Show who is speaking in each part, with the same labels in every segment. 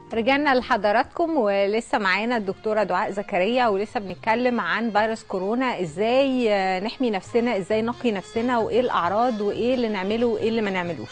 Speaker 1: رجعنا لحضراتكم ولسه معانا الدكتوره دعاء زكريا ولسه بنتكلم عن فيروس كورونا ازاي آه، نحمي نفسنا ازاي نقي نفسنا وايه الاعراض وايه اللي نعمله وايه اللي ما نعملوش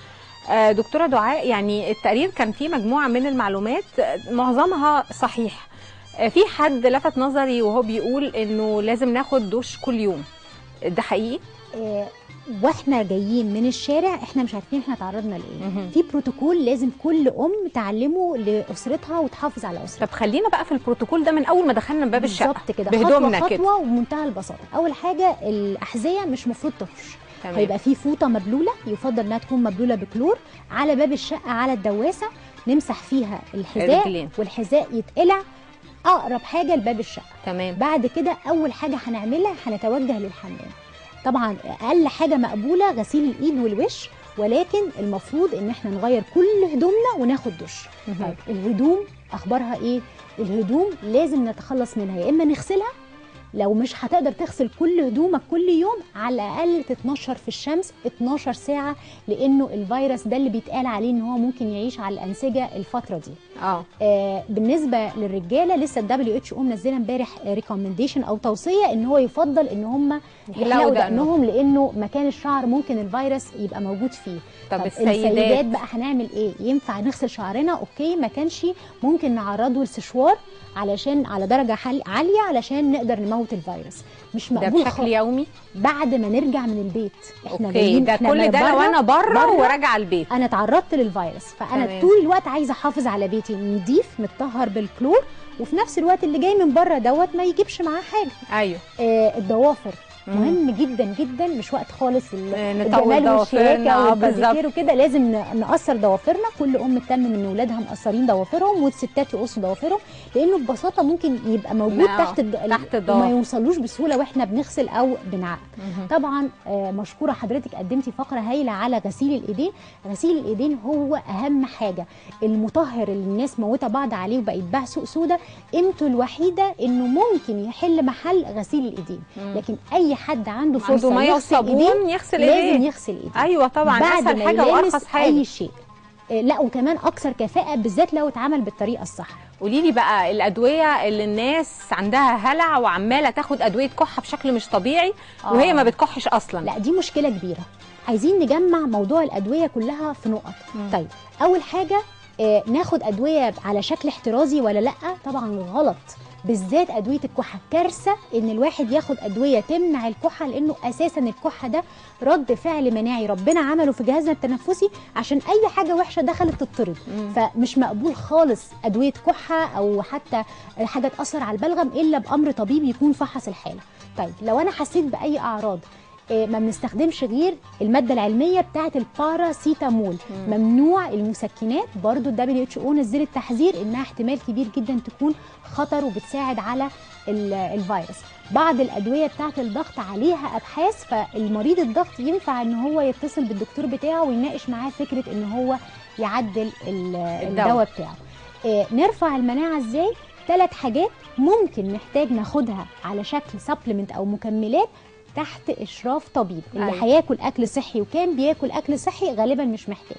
Speaker 1: آه، دكتوره دعاء يعني التقرير كان فيه مجموعه من المعلومات آه، معظمها صحيح آه، في حد لفت نظري وهو بيقول انه لازم ناخد دش كل يوم ده حقيقي
Speaker 2: آه، واحنا جايين من الشارع احنا مش عارفين احنا تعرضنا لايه
Speaker 1: مهم.
Speaker 2: في بروتوكول لازم كل ام تعلمه لاسرتها وتحافظ على اسرتها
Speaker 1: طب خلينا بقى في البروتوكول ده من اول ما دخلنا من باب الشقه
Speaker 2: بالظبط كده
Speaker 1: بهدومنا
Speaker 2: خطوه
Speaker 1: كده
Speaker 2: خطوه وبمنتهى البساطه اول حاجه الاحذيه مش مفروض تهش
Speaker 1: تمام.
Speaker 2: هيبقى في فوطه مبلوله يفضل انها تكون مبلوله بكلور على باب الشقه على الدواسه نمسح فيها الحذاء
Speaker 1: الرجلين.
Speaker 2: والحذاء يتقلع اقرب حاجه لباب الشقه
Speaker 1: تمام
Speaker 2: بعد كده اول حاجه هنعملها هنتوجه للحمام طبعا اقل حاجه مقبوله غسيل الايد والوش ولكن المفروض ان احنا نغير كل هدومنا وناخد دش
Speaker 1: مهم.
Speaker 2: طيب الهدوم اخبارها ايه الهدوم لازم نتخلص منها يا اما نغسلها لو مش هتقدر تغسل كل هدومك كل يوم على الاقل تتنشر في الشمس 12 ساعه لانه الفيروس ده اللي بيتقال عليه ان هو ممكن يعيش على الانسجه الفتره دي
Speaker 1: اه
Speaker 2: آه، بالنسبه للرجاله لسه الدبليو اتش او منزله امبارح ريكومنديشن او توصيه ان هو يفضل ان هم
Speaker 1: يحلقوا
Speaker 2: يحلقوا
Speaker 1: دقنهم.
Speaker 2: دقنهم لانه مكان الشعر ممكن الفيروس يبقى موجود فيه
Speaker 1: طب
Speaker 2: السيدات
Speaker 1: السيدات
Speaker 2: بقى هنعمل ايه ينفع نغسل شعرنا اوكي ما كانش ممكن نعرضه لسشوار علشان على درجه حل- عاليه علشان نقدر نموت الفيروس مش
Speaker 1: ده
Speaker 2: مقبول
Speaker 1: بشكل
Speaker 2: خالص
Speaker 1: يومي
Speaker 2: بعد ما نرجع من البيت احنا
Speaker 1: اوكي
Speaker 2: جايين
Speaker 1: ده
Speaker 2: احنا
Speaker 1: كل ده لو
Speaker 2: برا-
Speaker 1: انا بره
Speaker 2: برا
Speaker 1: وراجعه البيت
Speaker 2: انا تعرضت للفيروس فانا
Speaker 1: تمام.
Speaker 2: طول الوقت عايزه احافظ على بيتي نضيف متطهر بالكلور وفي نفس الوقت اللي جاي من بره دوت ما يجيبش معاه حاجه
Speaker 1: ايوه
Speaker 2: آه الضوافر
Speaker 1: مم.
Speaker 2: مهم جدا جدا مش وقت خالص ال-
Speaker 1: آه، نطول
Speaker 2: الجمال
Speaker 1: ضوافرنا،
Speaker 2: والشياكه
Speaker 1: آه،
Speaker 2: والبازيكير وكده لازم ن- نقصر ضوافرنا كل ام تتمم ان اولادها مقصرين ضوافرهم والستات يقصوا ضوافرهم لانه ببساطه ممكن يبقى موجود
Speaker 1: ما-
Speaker 2: تحت الد...
Speaker 1: تحت
Speaker 2: وما
Speaker 1: الضوافر.
Speaker 2: يوصلوش بسهوله واحنا بنغسل او بنعقد
Speaker 1: مهم.
Speaker 2: طبعا آه، مشكوره حضرتك قدمتي فقره هايله على غسيل الايدين غسيل الايدين هو اهم حاجه المطهر اللي الناس موته بعض عليه وبقى يتباع سوق سودا قيمته الوحيده انه ممكن يحل محل غسيل الايدين
Speaker 1: مم.
Speaker 2: لكن اي حد عنده
Speaker 1: عنده
Speaker 2: فرصه
Speaker 1: ميه
Speaker 2: يغسل ايدين
Speaker 1: وصابون يغسل
Speaker 2: لازم
Speaker 1: ايديه
Speaker 2: يغسل ايديه
Speaker 1: ايوه طبعا
Speaker 2: بعد
Speaker 1: اسهل
Speaker 2: ما
Speaker 1: حاجه
Speaker 2: يلامس
Speaker 1: وارخص حاجه
Speaker 2: اي شيء آه، لا وكمان اكثر كفاءه بالذات لو اتعمل بالطريقه الصح
Speaker 1: قولي لي بقى الادويه اللي الناس عندها هلع وعماله تاخد ادويه كحه بشكل مش طبيعي
Speaker 2: آه.
Speaker 1: وهي ما بتكحش اصلا
Speaker 2: لا دي مشكله كبيره عايزين نجمع موضوع الادويه كلها في نقط
Speaker 1: مم.
Speaker 2: طيب اول حاجه آه ناخد ادويه على شكل احترازي ولا لا طبعا غلط بالذات ادويه الكحه كارثه ان الواحد ياخد ادويه تمنع الكحه لانه اساسا الكحه ده رد فعل مناعي ربنا عمله في جهازنا التنفسي عشان اي حاجه وحشه دخلت تطرد
Speaker 1: مم.
Speaker 2: فمش مقبول خالص ادويه كحه او حتى حاجه تاثر على البلغم الا بامر طبيب يكون فحص الحاله طيب لو انا حسيت باي اعراض آه، ما بنستخدمش غير الماده العلميه بتاعه الباراسيتامول
Speaker 1: مم.
Speaker 2: ممنوع المسكنات برضو الدبليو اتش او نزلت تحذير انها احتمال كبير جدا تكون خطر وبتساعد على ال- الفيروس بعض الادويه بتاعه الضغط عليها ابحاث فالمريض الضغط ينفع ان هو يتصل بالدكتور بتاعه ويناقش معاه فكره ان هو يعدل ال-
Speaker 1: الدواء.
Speaker 2: الدواء بتاعه آه، نرفع المناعه ازاي ثلاث حاجات ممكن نحتاج ناخدها على شكل سبلمنت او مكملات تحت اشراف طبيب اللي
Speaker 1: أيوة.
Speaker 2: هياكل اكل صحي وكان بياكل اكل صحي غالبا مش محتاج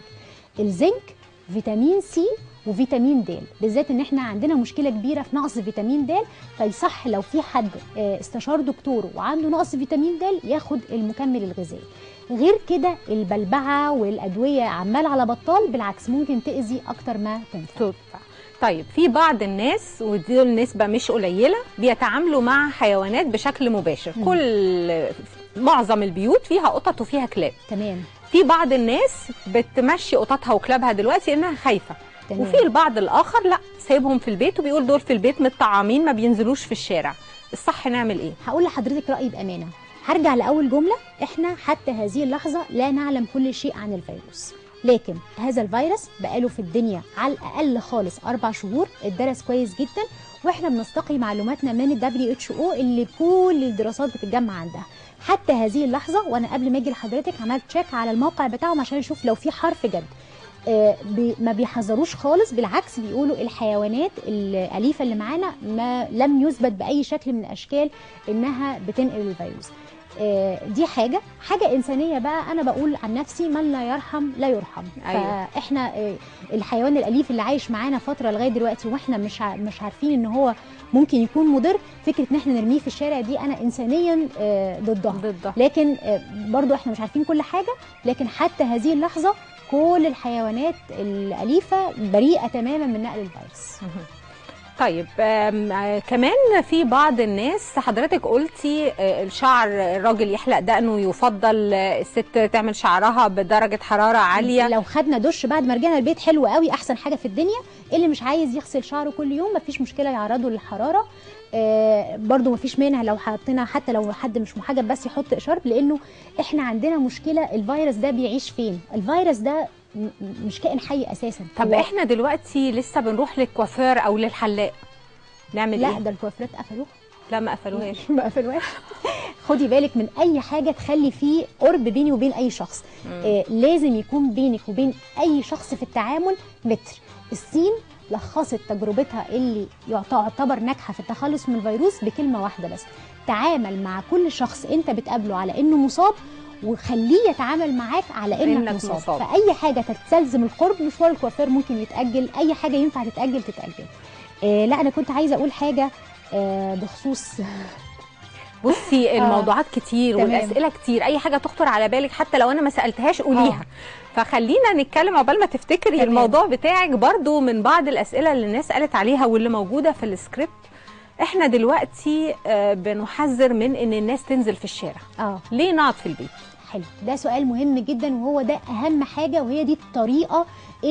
Speaker 2: الزنك فيتامين سي وفيتامين د بالذات ان احنا عندنا مشكله كبيره في نقص فيتامين د فيصح لو في حد آه، استشار دكتوره وعنده نقص فيتامين د ياخد المكمل الغذائي غير كده البلبعه والادويه عمال على بطال بالعكس ممكن تاذي اكتر ما تنفع
Speaker 1: تدفع طيب في بعض الناس ودي نسبة مش قليلة بيتعاملوا مع حيوانات بشكل مباشر
Speaker 2: مم.
Speaker 1: كل معظم البيوت فيها قطط وفيها كلاب
Speaker 2: تمام
Speaker 1: في بعض الناس بتمشي قططها وكلابها دلوقتي انها خايفة
Speaker 2: تمام
Speaker 1: وفي البعض الاخر لا سايبهم في البيت وبيقول دول في البيت متطعمين ما بينزلوش في الشارع الصح نعمل ايه
Speaker 2: هقول لحضرتك رايي بامانه هرجع لاول جمله احنا حتى هذه اللحظه لا نعلم كل شيء عن الفيروس لكن هذا الفيروس بقاله في الدنيا على الاقل خالص اربع شهور اتدرس كويس جدا واحنا بنستقي معلوماتنا من الدبليو اتش او اللي كل الدراسات بتتجمع عندها حتى هذه اللحظه وانا قبل ما اجي لحضرتك عملت تشيك على الموقع بتاعهم عشان اشوف لو في حرف جد آه، بي- ما بيحذروش خالص بالعكس بيقولوا الحيوانات الأليفة اللي معانا ما لم يثبت بأي شكل من الأشكال إنها بتنقل الفيروس آه، دي حاجه حاجه انسانيه بقى انا بقول عن نفسي من لا يرحم لا يرحم
Speaker 1: أيوة.
Speaker 2: فاحنا آه، الحيوان الاليف اللي عايش معانا فتره لغايه دلوقتي واحنا مش ع- مش عارفين ان هو ممكن يكون مضر فكره ان احنا نرميه في الشارع دي انا انسانيا آه، ضدها
Speaker 1: ضدها
Speaker 2: لكن آه، برضو احنا مش عارفين كل حاجه لكن حتى هذه اللحظه كل الحيوانات الاليفه بريئه تماما من نقل الفيروس
Speaker 1: طيب آم، آه، كمان في بعض الناس حضرتك قلتي آه، الشعر الراجل يحلق دقنه يفضل آه، الست تعمل شعرها بدرجة حرارة عالية
Speaker 2: لو خدنا دش بعد ما رجعنا البيت حلو قوي احسن حاجه في الدنيا اللي مش عايز يغسل شعره كل يوم مفيش مشكله يعرضه للحراره آه برضو مفيش مانع لو حطينا حتى لو حد مش محجب بس يحط اشارب لانه احنا عندنا مشكله الفيروس ده بيعيش فين الفيروس ده م- م- مش كائن حي اساسا
Speaker 1: طب
Speaker 2: هو-
Speaker 1: احنا دلوقتي لسه بنروح للكوافير او للحلاق نعمل
Speaker 2: لا
Speaker 1: ايه؟
Speaker 2: ده الكوافيرات قفلوها
Speaker 1: لا ما قفلوهاش
Speaker 2: ما قفلوهاش خدي بالك من اي حاجه تخلي فيه قرب بيني وبين اي شخص آه لازم يكون بينك وبين اي شخص في التعامل متر الصين لخصت تجربتها اللي يعت- تعتبر ناجحه في التخلص من الفيروس بكلمه واحده بس تعامل مع كل شخص انت بتقابله على انه مصاب وخليه يتعامل معاك على انك,
Speaker 1: إنك
Speaker 2: مصاب.
Speaker 1: مصاب.
Speaker 2: فاي حاجه تستلزم القرب مشوار الكوافير ممكن يتاجل اي حاجه ينفع تتاجل تتاجل آه لا انا كنت عايزه اقول حاجه آه بخصوص
Speaker 1: بصي الموضوعات كتير
Speaker 2: تمام.
Speaker 1: والاسئله كتير اي حاجه تخطر على بالك حتى لو انا ما سالتهاش قوليها فخلينا نتكلم عقبال ما تفتكري
Speaker 2: تمام.
Speaker 1: الموضوع بتاعك برضو من بعض الاسئله اللي الناس قالت عليها واللي موجوده في السكريبت احنا دلوقتي آه، بنحذر من ان الناس تنزل في الشارع
Speaker 2: اه
Speaker 1: ليه نقعد في البيت
Speaker 2: حلو ده سؤال مهم جدا وهو ده اهم حاجه وهي دي الطريقه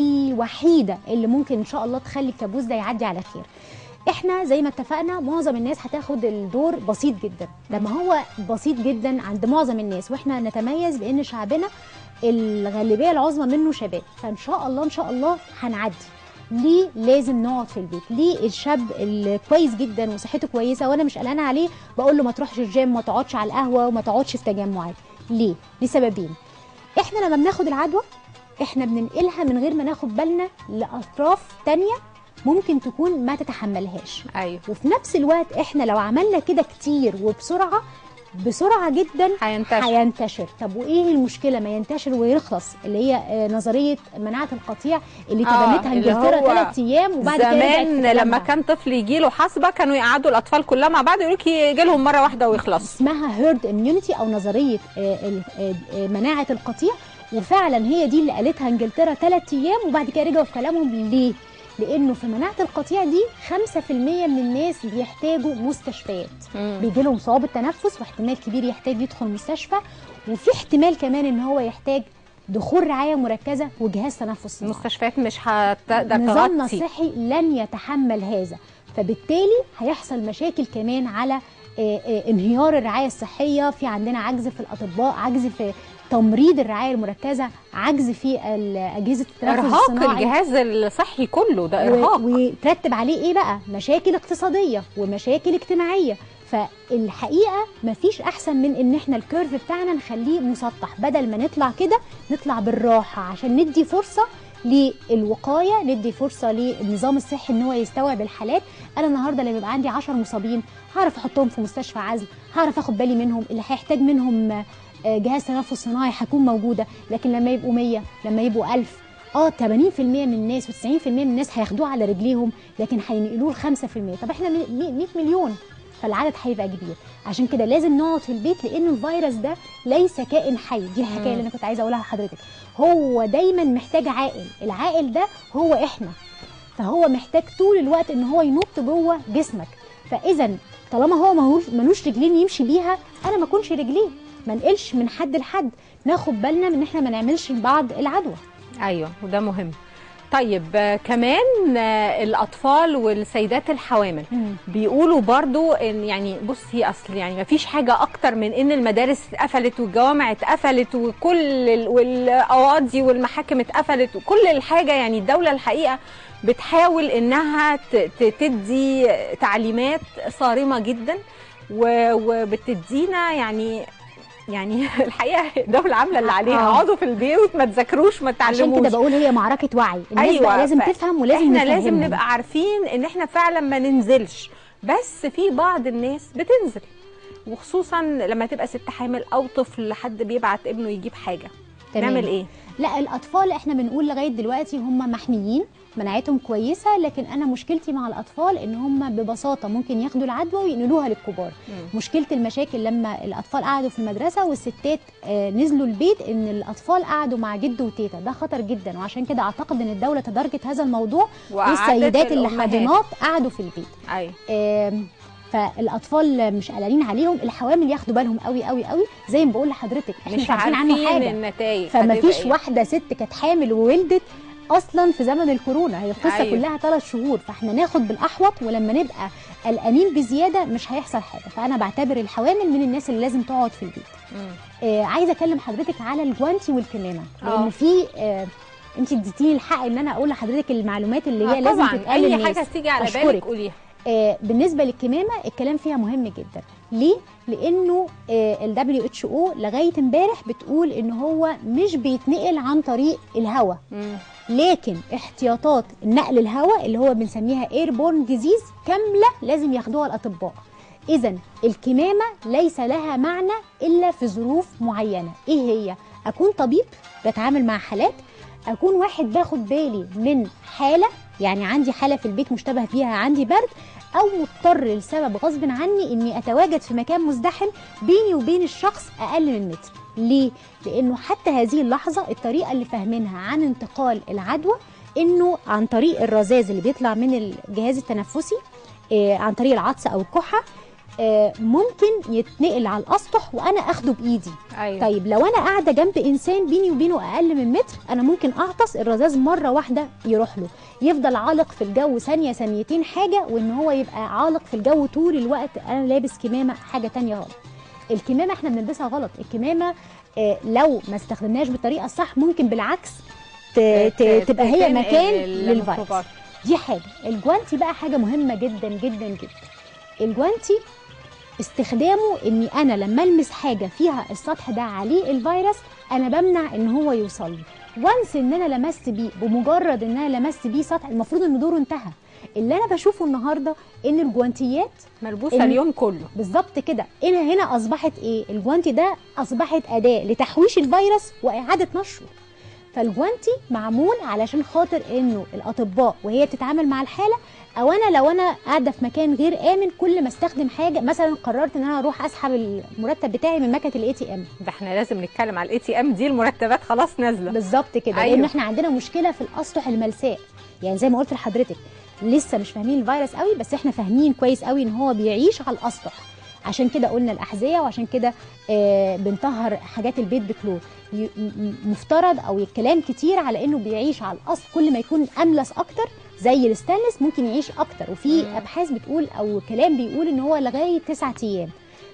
Speaker 2: الوحيده اللي ممكن ان شاء الله تخلي الكابوس ده يعدي على خير احنا زي ما اتفقنا معظم الناس هتاخد الدور بسيط جدا لما هو بسيط جدا عند معظم الناس واحنا نتميز بان شعبنا الغالبيه العظمى منه شباب فان شاء الله ان شاء الله هنعدي ليه لازم نقعد في البيت ليه الشاب الكويس جدا وصحته كويسه وانا مش قلقانه عليه بقول له ما تروحش الجيم ما تقعدش على القهوه وما تقعدش في تجمعات ليه لسببين احنا لما بناخد العدوى احنا بننقلها من غير ما ناخد بالنا لاطراف تانية ممكن تكون ما تتحملهاش
Speaker 1: ايوه
Speaker 2: وفي نفس الوقت احنا لو عملنا كده كتير وبسرعه بسرعه جدا
Speaker 1: هينتشر
Speaker 2: هينتشر طب وايه المشكله ما ينتشر ويخلص اللي هي آه، نظريه مناعه القطيع اللي
Speaker 1: آه،
Speaker 2: تبنتها
Speaker 1: اللي
Speaker 2: انجلترا
Speaker 1: هو
Speaker 2: ثلاث ايام وبعد كده رجعت في
Speaker 1: زمان
Speaker 2: كلامها.
Speaker 1: لما كان طفل يجي له حصبه كانوا يقعدوا الاطفال كلها مع بعض يقولوا يجي لهم مره واحده ويخلصوا
Speaker 2: اسمها هيرد اميونيتي او نظريه آه، ال- آه، آه، مناعه القطيع وفعلا هي دي اللي قالتها انجلترا ثلاث ايام وبعد كده رجعوا في كلامهم ليه؟ لانه في مناعه القطيع دي 5% من الناس بيحتاجوا مستشفيات بيجي لهم صعوبه تنفس واحتمال كبير يحتاج يدخل مستشفى وفي احتمال كمان ان هو يحتاج دخول رعايه مركزه وجهاز تنفس صناعي
Speaker 1: المستشفيات مش هتقدر
Speaker 2: نظامنا
Speaker 1: تغطي
Speaker 2: الصحي لن يتحمل هذا فبالتالي هيحصل مشاكل كمان على آه، آه، انهيار الرعايه الصحيه في عندنا عجز في الاطباء عجز في تمريض الرعايه المركزه عجز في ال- اجهزه التنفس
Speaker 1: ارهاق
Speaker 2: الصناعي
Speaker 1: الجهاز الصحي كله ده
Speaker 2: و-
Speaker 1: ارهاق
Speaker 2: وترتب عليه ايه بقى مشاكل اقتصاديه ومشاكل اجتماعيه فالحقيقه مفيش احسن من ان احنا الكيرف بتاعنا نخليه مسطح بدل ما نطلع كده نطلع بالراحه عشان ندي فرصه للوقايه ندي فرصه للنظام الصحي ان هو يستوعب الحالات انا النهارده لما يبقى عندي 10 مصابين هعرف احطهم في مستشفى عزل هعرف اخد بالي منهم اللي هيحتاج منهم آه، جهاز تنفس صناعي هكون موجوده لكن لما يبقوا 100 لما يبقوا 1000 اه 80% من الناس و90% من الناس هياخدوه على رجليهم لكن هينقلوه ل 5% طب احنا م- م- 100 مليون فالعدد هيبقى كبير عشان كده لازم نقعد في البيت لان الفيروس ده ليس كائن حي دي الحكايه اللي انا كنت عايزه اقولها لحضرتك هو دايما محتاج عاقل العاقل ده هو احنا فهو محتاج طول الوقت ان هو ينط جوه جسمك فاذا طالما هو ملوش ملوش رجلين يمشي بيها انا ما اكونش رجليه ما نقلش من حد لحد ناخد بالنا من ان احنا ما نعملش لبعض العدوى
Speaker 1: ايوه وده مهم طيب آه، كمان آه، الاطفال والسيدات الحوامل بيقولوا برضو ان يعني بصي اصل يعني ما فيش حاجه اكتر من ان المدارس اتقفلت والجوامع اتقفلت وكل ال- والقواضي والمحاكم اتقفلت وكل الحاجه يعني الدوله الحقيقه بتحاول انها ت- ت- تدي تعليمات صارمه جدا و- وبتدينا يعني يعني الحقيقه الدوله عامله اللي عليها
Speaker 2: آه.
Speaker 1: اقعدوا في البيوت ما تذاكروش ما
Speaker 2: عشان
Speaker 1: تعلموش
Speaker 2: كده بقول هي معركه وعي الناس
Speaker 1: أيوة،
Speaker 2: بقى لازم
Speaker 1: ف-
Speaker 2: تفهم ولازم
Speaker 1: احنا لازم
Speaker 2: نفهمهم.
Speaker 1: نبقى عارفين ان احنا فعلا ما ننزلش بس في بعض الناس بتنزل وخصوصا لما تبقى ست حامل او طفل حد بيبعت ابنه يجيب حاجه
Speaker 2: تمام.
Speaker 1: نعمل ايه
Speaker 2: لا الاطفال احنا بنقول لغايه دلوقتي هم محميين مناعتهم كويسه لكن انا مشكلتي مع الاطفال ان هم ببساطه ممكن ياخدوا العدوى وينقلوها للكبار
Speaker 1: مم.
Speaker 2: مشكله المشاكل لما الاطفال قعدوا في المدرسه والستات آه، نزلوا البيت ان الاطفال قعدوا مع جد وتيتا ده خطر جدا وعشان كده اعتقد ان الدوله تداركت هذا الموضوع
Speaker 1: وقعدت
Speaker 2: والسيدات اللي
Speaker 1: الأمهات.
Speaker 2: حاضنات قعدوا في البيت
Speaker 1: ايوه
Speaker 2: آم، فالاطفال مش قلقانين عليهم الحوامل ياخدوا بالهم قوي قوي قوي زي ما بقول لحضرتك احنا
Speaker 1: مش
Speaker 2: عارفين عنه
Speaker 1: عارفين
Speaker 2: حاجه
Speaker 1: النتائج
Speaker 2: فما
Speaker 1: هتبقى
Speaker 2: فيش
Speaker 1: إيه.
Speaker 2: واحده ست كانت حامل وولدت اصلا في زمن الكورونا هي القصه
Speaker 1: أيوة.
Speaker 2: أيوة. كلها ثلاث شهور فاحنا ناخد بالاحوط ولما نبقى قلقانين بزياده مش هيحصل حاجه فانا بعتبر الحوامل من الناس اللي لازم تقعد في البيت
Speaker 1: مم.
Speaker 2: آه عايزه اكلم حضرتك على الجوانتي والكمامه
Speaker 1: آه.
Speaker 2: لان في آه انت اديتيني الحق ان انا اقول لحضرتك المعلومات اللي هي
Speaker 1: آه
Speaker 2: لازم
Speaker 1: طبعا
Speaker 2: تتقال
Speaker 1: اي
Speaker 2: للناس
Speaker 1: حاجه تيجي على
Speaker 2: أشكرك.
Speaker 1: بالك قوليها
Speaker 2: آه، بالنسبه للكمامه الكلام فيها مهم جدا ليه لانه ال WHO لغايه امبارح بتقول ان هو مش بيتنقل عن طريق الهواء
Speaker 1: مم.
Speaker 2: لكن احتياطات نقل الهواء اللي هو بنسميها ايربورن ديزيز كامله لازم ياخدوها الاطباء اذا الكمامه ليس لها معنى الا في ظروف معينه ايه هي اكون طبيب بتعامل مع حالات اكون واحد باخد بالي من حاله يعني عندي حاله في البيت مشتبه فيها عندي برد او مضطر لسبب غصب عني اني اتواجد في مكان مزدحم بيني وبين الشخص اقل من متر ليه لانه حتى هذه اللحظه الطريقه اللي فاهمينها عن انتقال العدوى انه عن طريق الرذاذ اللي بيطلع من الجهاز التنفسي آه، عن طريق العطس او الكحه آه، ممكن يتنقل على الاسطح وانا اخده بايدي
Speaker 1: ايوه
Speaker 2: طيب لو انا قاعده جنب انسان بيني وبينه اقل من متر انا ممكن اعطس الرذاذ مره واحده يروح له يفضل عالق في الجو ثانيه ثانيتين حاجه وان هو يبقى عالق في الجو طول الوقت انا لابس كمامه حاجه تانية غلط الكمامه احنا بنلبسها غلط الكمامه آه، لو ما استخدمناهاش بالطريقه الصح ممكن بالعكس ت- ت- تبقى هي
Speaker 1: تنقل
Speaker 2: مكان للفيروس
Speaker 1: للميكروبات.
Speaker 2: دي حاجه الجوانتي بقى حاجه مهمه جدا جدا جدا الجوانتي استخدامه اني انا لما المس حاجه فيها السطح ده عليه الفيروس انا بمنع ان هو يوصل لي وانس ان انا لمست بيه بمجرد ان انا لمست بيه سطح المفروض ان دوره انتهى اللي انا بشوفه النهارده ان الجوانتيات
Speaker 1: ملبوسه
Speaker 2: إن-
Speaker 1: اليوم كله
Speaker 2: بالظبط كده هنا هنا اصبحت ايه الجوانتي ده اصبحت اداه لتحويش الفيروس واعاده نشره فالجوانتي معمول علشان خاطر انه الاطباء وهي بتتعامل مع الحاله او انا لو انا قاعده في مكان غير امن كل ما استخدم حاجه مثلا قررت ان انا اروح اسحب المرتب بتاعي من مكنه الاي تي ام
Speaker 1: ده احنا لازم نتكلم على الاي تي ام دي المرتبات خلاص نازله
Speaker 2: بالظبط كده
Speaker 1: أيوة.
Speaker 2: لان احنا عندنا مشكله في الاسطح الملساء يعني زي ما قلت لحضرتك لسه مش فاهمين الفيروس قوي بس احنا فاهمين كويس قوي ان هو بيعيش على الاسطح عشان كده قلنا الاحذيه وعشان كده آه بنطهر حاجات البيت بكلور ي- م- م- مفترض او الكلام كتير على انه بيعيش على الاصل كل ما يكون املس اكتر زي الستانلس ممكن يعيش اكتر وفي
Speaker 1: مم.
Speaker 2: ابحاث بتقول او كلام بيقول ان هو لغايه تسعة ايام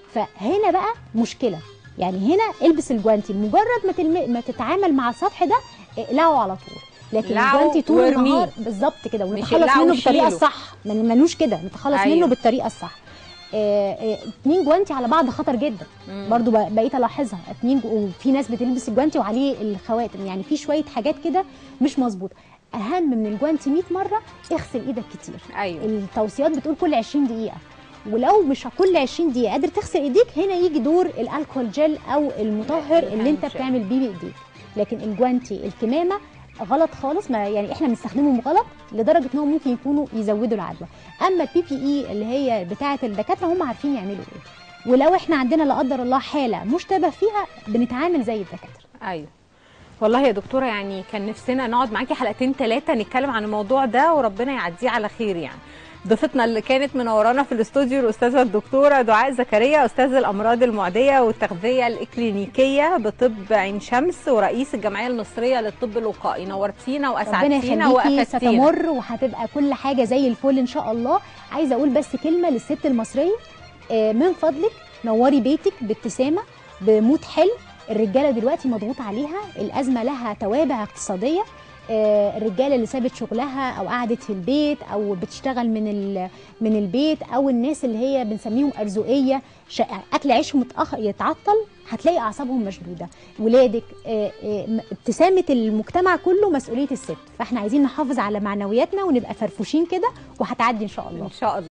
Speaker 2: فهنا بقى مشكله يعني هنا البس الجوانتي مجرد ما تلم... ما تتعامل مع السطح ده اقلعه على طول لكن
Speaker 1: اقلعه
Speaker 2: الجوانتي طول
Speaker 1: وارميه.
Speaker 2: النهار بالظبط كده ونتخلص
Speaker 1: اقلعه
Speaker 2: منه بالطريقه
Speaker 1: وشيله.
Speaker 2: الصح ما ملوش كده نتخلص
Speaker 1: أيوة.
Speaker 2: منه بالطريقه الصح آه، آه، اتنين جوانتي على بعض خطر جدا
Speaker 1: مم.
Speaker 2: برضو ب- بقيت الاحظها اتنين جو- وفي ناس بتلبس الجوانتي وعليه الخواتم يعني في شويه حاجات كده مش مظبوطه اهم من الجوانتي 100 مره اغسل ايدك كتير
Speaker 1: ايوه
Speaker 2: التوصيات بتقول كل 20 دقيقه ولو مش كل 20 دقيقه قادر تغسل ايديك هنا يجي دور الالكول جل او المطهر اللي انت
Speaker 1: الهاند جل.
Speaker 2: بتعمل بيه بايديك لكن الجوانتي الكمامه غلط خالص ما يعني احنا بنستخدمهم غلط لدرجه انهم ممكن يكونوا يزودوا العدوى اما البي بي اي اللي هي بتاعه الدكاتره هم عارفين يعملوا ايه ولو احنا عندنا لا قدر الله حاله مشتبه فيها بنتعامل زي الدكاتره
Speaker 1: ايوه والله يا دكتوره يعني كان نفسنا نقعد معاكي حلقتين ثلاثه نتكلم عن الموضوع ده وربنا يعديه على خير يعني ضيفتنا اللي كانت منورانا في الاستوديو الاستاذه الدكتوره دعاء زكريا استاذ الامراض المعديه والتغذيه الاكلينيكيه بطب عين شمس ورئيس الجمعيه المصريه للطب الوقائي نورتينا
Speaker 2: ربنا
Speaker 1: واسعدتينا
Speaker 2: يخليكي
Speaker 1: وافدتينا
Speaker 2: ستمر وهتبقى كل حاجه زي الفل ان شاء الله عايزه اقول بس كلمه للست المصريه آه، من فضلك نوري بيتك بابتسامه بمود حلو الرجاله دلوقتي مضغوط عليها الازمه لها توابع اقتصاديه آه، الرجاله اللي سابت شغلها او قعدت في البيت او بتشتغل من ال- من البيت او الناس اللي هي بنسميهم ارزقيه شا- اكل عيشهم متأخ- يتعطل هتلاقي اعصابهم مشدوده ولادك آه، آه، م- ابتسامه المجتمع كله مسؤوليه الست فاحنا عايزين نحافظ على معنوياتنا ونبقى فرفوشين كده وهتعدي ان شاء الله
Speaker 1: ان شاء الله